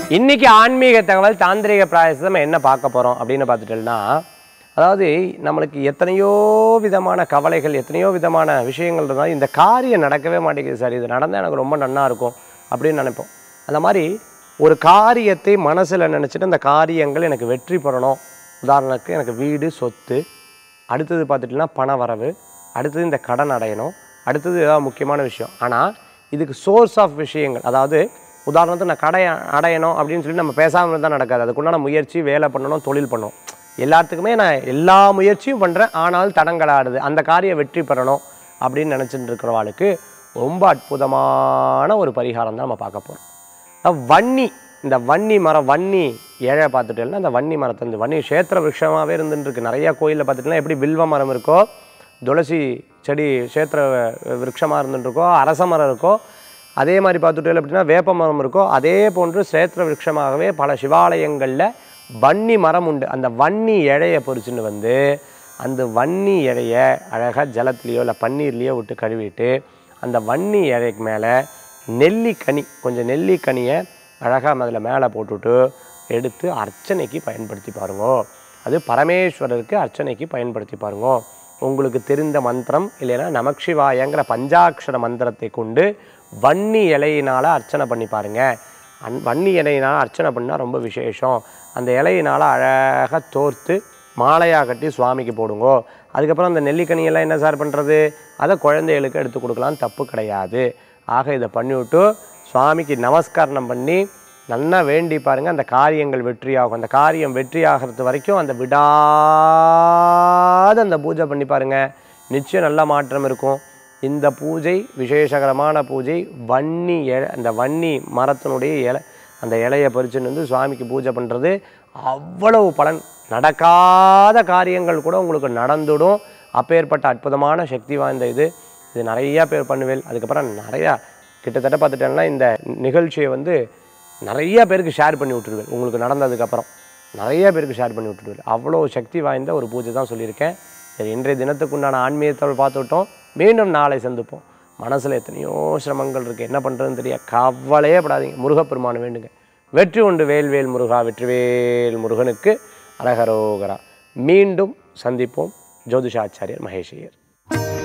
இன்னைக்கு ஆன்மீக தகவல் தாந்திரிக பிராயசம் என்ன பார்க்க போகிறோம் அப்படின்னு பார்த்துட்டோம்னா அதாவது நம்மளுக்கு எத்தனையோ விதமான கவலைகள் எத்தனையோ விதமான விஷயங்கள் இருந்தாலும் இந்த காரியம் நடக்கவே மாட்டேங்குது சார் இது நடந்தால் எனக்கு ரொம்ப நன்னா இருக்கும் அப்படின்னு நினைப்போம் அந்த மாதிரி ஒரு காரியத்தை மனசில் நினச்சிட்டு அந்த காரியங்கள் எனக்கு வெற்றி பெறணும் உதாரணத்துக்கு எனக்கு வீடு சொத்து அடுத்தது பார்த்துட்டிங்கன்னா பண வரவு அடுத்தது இந்த கடன் அடையணும் அடுத்தது ஏதாவது முக்கியமான விஷயம் ஆனால் இதுக்கு சோர்ஸ் ஆஃப் விஷயங்கள் அதாவது உதாரணத்துக்கு நான் கடை அடையணும் அப்படின்னு சொல்லி நம்ம பேசாமல் தான் நடக்காது அதுக்குண்டான முயற்சி வேலை பண்ணணும் தொழில் பண்ணணும் எல்லாத்துக்குமே நான் எல்லா முயற்சியும் பண்ணுறேன் ஆனால் தடங்களாடுது அந்த காரியம் வெற்றி பெறணும் அப்படின்னு நினச்சிட்டு இருக்கிறவாளுக்கு ரொம்ப அற்புதமான ஒரு பரிகாரம் தான் நம்ம பார்க்க போகிறோம் அஹ் வன்னி இந்த வன்னி மரம் வன்னி இழை பார்த்துட்டேன்னா அந்த வன்னி மரத்தை இந்த வன்னி கஷேத்திர விருட்சமாகவே இருந்துருக்கு நிறைய கோயிலில் பார்த்துட்டீங்கன்னா எப்படி வில்வ மரம் இருக்கோ துளசி செடி கஷேத்திர விருட்சமாக இருந்துருக்கோ அரச மரம் இருக்கோ அதே மாதிரி பார்த்துட்டே அப்படின்னா வேப்ப மரம் இருக்கோ அதே போன்று சேத்திர விருட்சமாகவே பல சிவாலயங்களில் வன்னி மரம் உண்டு அந்த வன்னி இழையை பொறிச்சுன்னு வந்து அந்த வன்னி இழைய அழகாக ஜலத்துலேயோ இல்லை பன்னீர்லேயோ விட்டு கழுவிட்டு அந்த வன்னி இலைக்கு மேலே நெல்லிக்கனி கொஞ்சம் நெல்லிக்கனியை அழகாக அதில் மேலே போட்டுட்டு எடுத்து அர்ச்சனைக்கு பயன்படுத்தி பாருங்க அது பரமேஸ்வரருக்கு அர்ச்சனைக்கு பயன்படுத்தி பாருங்க உங்களுக்கு தெரிந்த மந்திரம் இல்லைன்னா நமக்ஷிவாயங்கிற பஞ்சாட்சர மந்திரத்தை கொண்டு வன்னி இலையினால் அர்ச்சனை பண்ணி பாருங்க அன் வன்னி இலையினால் அர்ச்சனை பண்ணால் ரொம்ப விசேஷம் அந்த இலையினால் அழகாக தோர்த்து மாலையாக கட்டி சுவாமிக்கு போடுங்கோ அதுக்கப்புறம் அந்த நெல்லிக்கனியெல்லாம் என்ன சார் பண்ணுறது அதை குழந்தைகளுக்கு எடுத்து கொடுக்கலாம் தப்பு கிடையாது ஆக இதை பண்ணிவிட்டு சுவாமிக்கு நமஸ்காரம் பண்ணி நல்லா வேண்டி பாருங்கள் அந்த காரியங்கள் வெற்றியாகும் அந்த காரியம் வெற்றி ஆகிறது வரைக்கும் அந்த விடாத அந்த பூஜை பண்ணி பாருங்கள் நிச்சயம் நல்ல மாற்றம் இருக்கும் இந்த பூஜை விசேஷகரமான பூஜை வன்னி இலை அந்த வன்னி மரத்தினுடைய இலை அந்த இலையை பறிச்சுன்னு வந்து சுவாமிக்கு பூஜை பண்ணுறது அவ்வளவு பலன் நடக்காத காரியங்கள் கூட உங்களுக்கு நடந்துடும் அப்பேற்பட்ட அற்புதமான சக்தி வாய்ந்த இது இது நிறையா பேர் பண்ணுவேன் அதுக்கப்புறம் நிறையா கிட்டத்தட்ட பார்த்துட்டேன்னா இந்த நிகழ்ச்சியை வந்து நிறைய பேருக்கு ஷேர் பண்ணி விட்டுருவேன் உங்களுக்கு நடந்ததுக்கப்புறம் நிறைய பேருக்கு ஷேர் பண்ணி விட்டுருவேன் அவ்வளோ சக்தி வாய்ந்த ஒரு பூஜை தான் சொல்லியிருக்கேன் சரி இன்றைய தினத்துக்குண்டான ஆன்மீகத்தோடு பார்த்துட்டோம் மீண்டும் நாளை சந்திப்போம் மனசில் எத்தனையோ சிரமங்கள் இருக்குது என்ன பண்ணுறதுன்னு தெரிய கவலையே படாதீங்க முருகப்பெருமான் வேண்டுங்க வெற்றி உண்டு வேல்வேல் முருகா வெற்றிவேல் முருகனுக்கு அரகரோகரா மீண்டும் சந்திப்போம் ஜோதிஷாச்சாரியர் மகேஷையர்